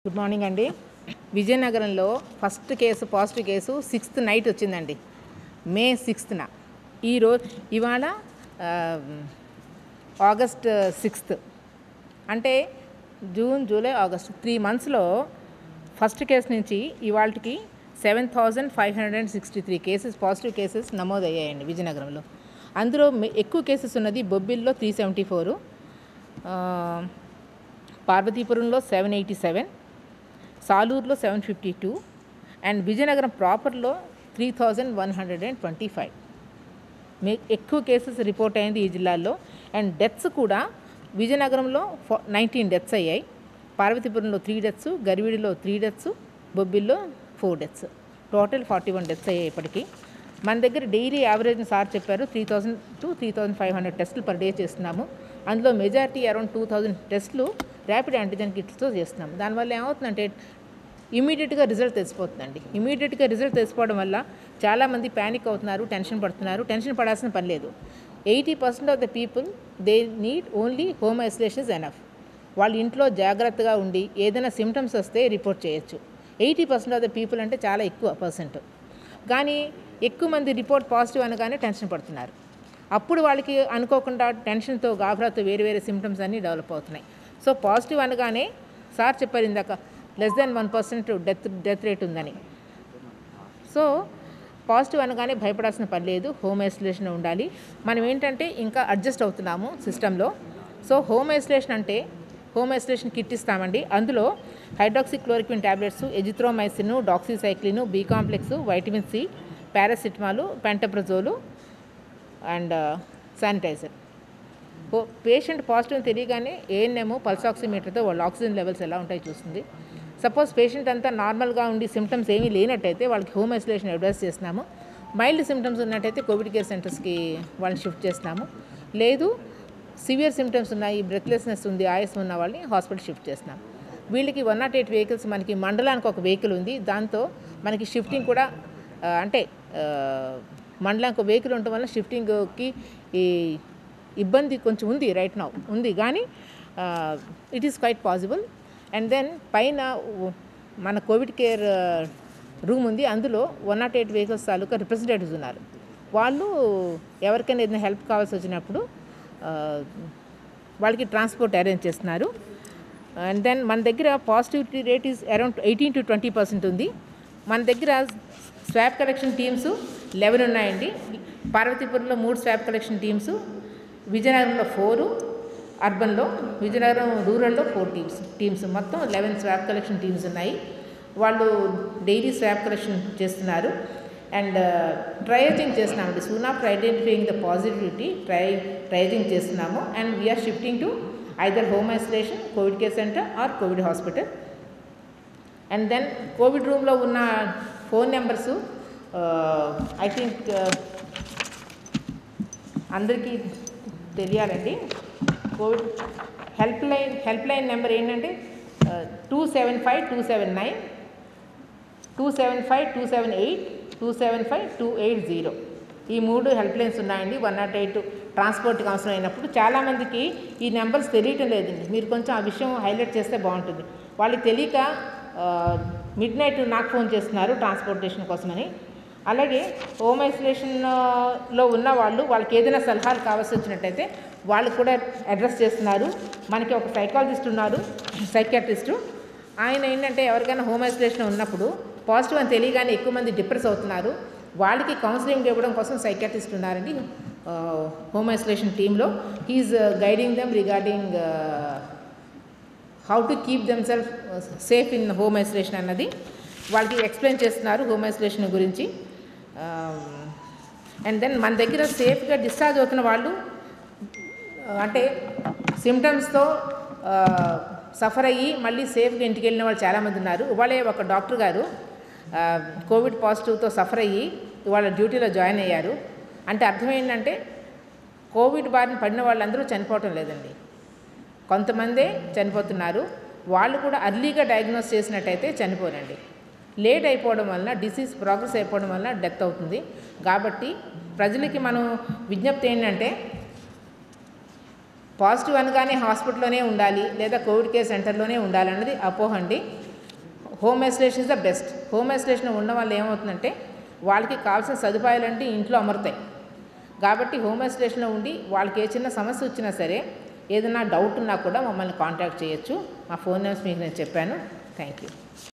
good morning అండి విజయనగరంలో first case positive case sixth night వచ్చిందండి మే సిక్స్త్న ఈరోజు ఇవాళ ఆ, ఆగస్ట్ సిక్స్త్ అంటే జూన్ జూలై ఆగస్ట్ త్రీ మంత్స్లో ఫస్ట్ కేసు నుంచి ఇవాళకి seven thousand five hundred and sixty three cases positive cases నమోదయ్యాయండి విజయనగరంలో అందులో మె- ఎక్కువ కేసెస్ ఉన్నది బొబ్బిల్లో త్రీ సెవెంటీ ఫోరు పార్వతీపురంలో సెవెన్ ఎయిటీ సెవెన్ సాలూరులో seven fifty two and Vizianagaram ప్రాపర్లో three thousand one hundred and twenty five మే ఎక్కువ కేసెస్ రిపోర్ట్ అయింది ఈ జిల్లాల్లో అండ్ డెత్స్ కూడా విజయనగరంలో నైన్టీన్ డెత్స్ అయ్యాయి పార్వతీపురంలో త్రీ డెత్స్ గరివిడిలో త్రీ డెత్స్ బొబ్బిల్లో four deaths total forty one deaths అయ్యాయి ఇప్పటికీ మన దగ్గర డైలీ యావరేజ్ సార్ చెప్పారు three thousand to three thousand five hundred టెస్టులు పర్ డే చేస్తున్నాము అందులో మెజారిటీ అరౌండ్ టూ థౌజండ్ టెస్టులు ర్యాపిడ్ యాంటీజెన్ కిట్స్తో చేస్తున్నాము దానివల్ల ఏమవుతుందంటే ఇమీడియట్గా రిజల్ట్ తెలిసిపోతుందండి ఇమీడియట్గా రిజల్ట్ తెలిసిపోవడం వల్ల చాలామంది ప్యానిక్ అవుతున్నారు టెన్షన్ పడుతున్నారు టెన్షన్ పడాల్సిన పని లేదు eighty percent of the people they need only home isolation is enough వాళ్ళ ఇంట్లో జాగ్రత్తగా ఉండి ఏదైనా సిమ్టమ్స్ వస్తే రిపోర్ట్ చేయొచ్చు eighty percent of the people అంటే చాలా ఎక్కువ పర్సెంట్ కానీ ఎక్కువ మంది రిపోర్ట్ పాజిటివ్ అనగానే టెన్షన్ పడుతున్నారు అప్పుడు వాళ్ళకి అనుకోకుండా టెన్షన్తో గాబరాతో వేరే వేరే సిమ్టమ్స్ అన్నీ డెవలప్ అవుతున్నాయి సో పాజిటివ్ అనగానే సార్ చెప్పారు ఇందాక less than one percent death death rate ఉందని సో పాజిటివ్ అనగానే భయపడాల్సిన పని లేదు హోమ్ ఐసోలేషన్ ఉండాలి మనం ఏంటంటే ఇంకా అడ్జస్ట్ అవుతున్నాము సిస్టంలో సో హోమ్ ఐసోలేషన్ అంటే హోమ్ ఐసోలేషన్ కిట్ ఇస్తామండి అందులో hydroxy chloroquine tablets azithromycin doxycycline B complex vitamin C paracetamol pantoprazole and sanitiser ఓ పేషెంట్ పాజిటివ్ తెలియగానే ఏఎన్ఎం పల్స్ ఆక్సిమీటర్తో వాళ్ళ ఆక్సిజన్ లెవెల్స్ ఎలా ఉంటాయో చూస్తుంది సపోజ్ పేషెంట్ అంతా నార్మల్గా ఉండి సిమ్టమ్స్ ఏమీ లేనట్టయితే వాళ్ళకి హోమ్ ఐసోలేషన్ అడ్వైస్ చేస్తున్నాము మైల్డ్ సిమ్టమ్స్ ఉన్నట్టయితే కోవిడ్ కేర్ సెంటర్స్కి వాళ్ళని షిఫ్ట్ చేస్తున్నాము లేదు సివియర్ సిమ్టమ్స్ ఉన్నాయి బ్రెత్లెస్నెస్ ఉంది ఆయాసం ఉన్న వాళ్ళని హాస్పిటల్ షిఫ్ట్ చేస్తున్నాం వీళ్ళకి వన్ నాట్ ఎయిట్ వెహికల్స్ మనకి మండలానికి ఒక వెహికల్ ఉంది దాంతో మనకి షిఫ్టింగ్ కూడా ఆ, అంటే ఆ, మండలానికి ఒక వెహికల్ ఉండటం వల్ల షిఫ్టింగ్కి ఈ ఇబ్బంది కొంచెం ఉంది రైట్ నౌ ఉంది కానీ it is quite possible and then పైన ఉ- మన కోవిడ్ కేర్ రూమ్ ఉంది అందులో one not eight vehicles taluka representatives ఉన్నారు వాళ్ళు ఎవరికైనా ఏదైనా హెల్ప్ కావాల్సి వచ్చినప్పుడు ఆ, వాళ్ళకి ట్రాన్స్పోర్ట్ అరేంజ్ చేస్తున్నారు అండ్ దెన్ మన దగ్గర positivity rate is around eighteen to twenty percent ఉంది మన దగ్గర స్వాబ్ కలెక్షన్ టీమ్స్ లెవెన్ ఉన్నాయండి పార్వతీపురంలో మూడు స్వాబ్ కలెక్షన్ టీమ్స్ విజయనగరంలో ఫోరు అర్బన్లో విజయనగరం రూరల్లో ఫోర్ టీమ్స్ టీమ్స్ మొత్తం లెవెన్ స్వాబ్ కలెక్షన్ టీమ్స్ ఉన్నాయి వాళ్ళు డైలీ స్వాబ్ కలెక్షన్ చేస్తున్నారు అండ్ ట్రయజింగ్ చేస్తున్నామండి soon after identifying the positivity ట్రై ట్రయజింగ్ చేస్తున్నాము and we're shifting to either home isolation covid care centre or covid hospital and then covid రూమ్లో ఉన్న phone numbers I think అందరికీ తెలియాలండి covid help line help line number ఏంటంటే two seven five two seven nine two seven five two seven eight two seven five two eight zero ఈ మూడు help lines ఉన్నాయండి one not eight ట్రాన్స్పోర్ట్కి అవసరం అయినప్పుడు చాలామందికి ఈ నెంబర్స్ తెలియటం లేదండి మీరు కొంచెం ఆ విషయం హైలైట్ చేస్తే బాగుంటుంది వాళ్ళకి తెలియక మిడ్ నైట్ నాకు ఫోన్ చేస్తున్నారు ట్రాన్స్పోర్టేషన్ కోసమని అలాగే హోమ్ ఐసోలేషన్లో ఉన్న వాళ్ళు వాళ్ళకి ఏదైనా సలహాలు కావాల్సి వచ్చినట్టయితే వాళ్ళు కూడా అడ్రస్ చేస్తున్నారు మనకి ఒక సైకాలజిస్ట్ ఉన్నారు సైకాట్రిస్టు ఆయన ఏంటంటే ఎవరికైనా హోమ్ ఐసోలేషన్ ఉన్నప్పుడు పాజిటివ్ అని తెలియగానే ఎక్కువ మంది డిప్రెస్ అవుతున్నారు వాళ్ళకి కౌన్సిలింగ్ ఇవ్వడం కోసం సైకాట్రిస్ట్ ఉన్నారండి హోమ్ ఐసోలేషన్ టీంలో he is guiding them regarding how to keep them self safe in home isolation అన్నది వాళ్ళకి ఎక్స్ప్లెయిన్ చేస్తున్నారు హోమ్ ఐసోలేషన్ గురించి అండ్ దెన్ మన దగ్గర సేఫ్గా డిశ్చార్జ్ అవుతున్న వాళ్ళు ఆ, అంటే సిమ్టమ్స్తో సఫర్ అయ్యి మళ్ళీ సేఫ్గా ఇంటికి వెళ్ళిన వాళ్ళు చాలామంది ఉన్నారు ఇవాళే ఒక డాక్టర్ గారు ఆ, కోవిడ్ పాజిటివ్తో సఫర్ అయ్యి ఇవాళ డ్యూటీలో జాయిన్ అయ్యారు అంటే అర్థం ఏంటంటే కోవిడ్ బారిన పడిన వాళ్ళందరూ చనిపోవటం లేదండి కొంతమందే చనిపోతున్నారు వాళ్ళు కూడా అర్లీగా డయాగ్నోస్ చేసినట్టయితే చనిపోరండి లేట్ అయిపోవడం వలన డిసీజ్ ప్రోగ్రెస్ అయిపోవడం వలన డెత్ అవుతుంది కాబట్టి ప్రజలకి మనం విజ్ఞప్తి ఏంటంటే పాజిటివ్ అనగానే హాస్పిటల్లోనే ఉండాలి లేదా కోవిడ్ కేర్ సెంటర్లోనే ఉండాలన్నది అపోహ అండి home isolation is the best home isolation ఉన్న వాళ్ళు ఏమవుతుందంటే వాళ్ళకి కావాల్సిన సదుపాయాలంటే ఇంట్లో అమరుతాయి కాబట్టి హోమ్ ఐసోలేషన్లో ఉండి వాళ్ళకి ఏ చిన్న సమస్య వచ్చినా సరే ఏదైనా డౌట్ ఉన్నా కూడా మమ్మల్ని కాంటాక్ట్ చేయొచ్చు మా ఫోన్ నెంబర్స్ మీకు నేను చెప్పాను థ్యాంక్ యూ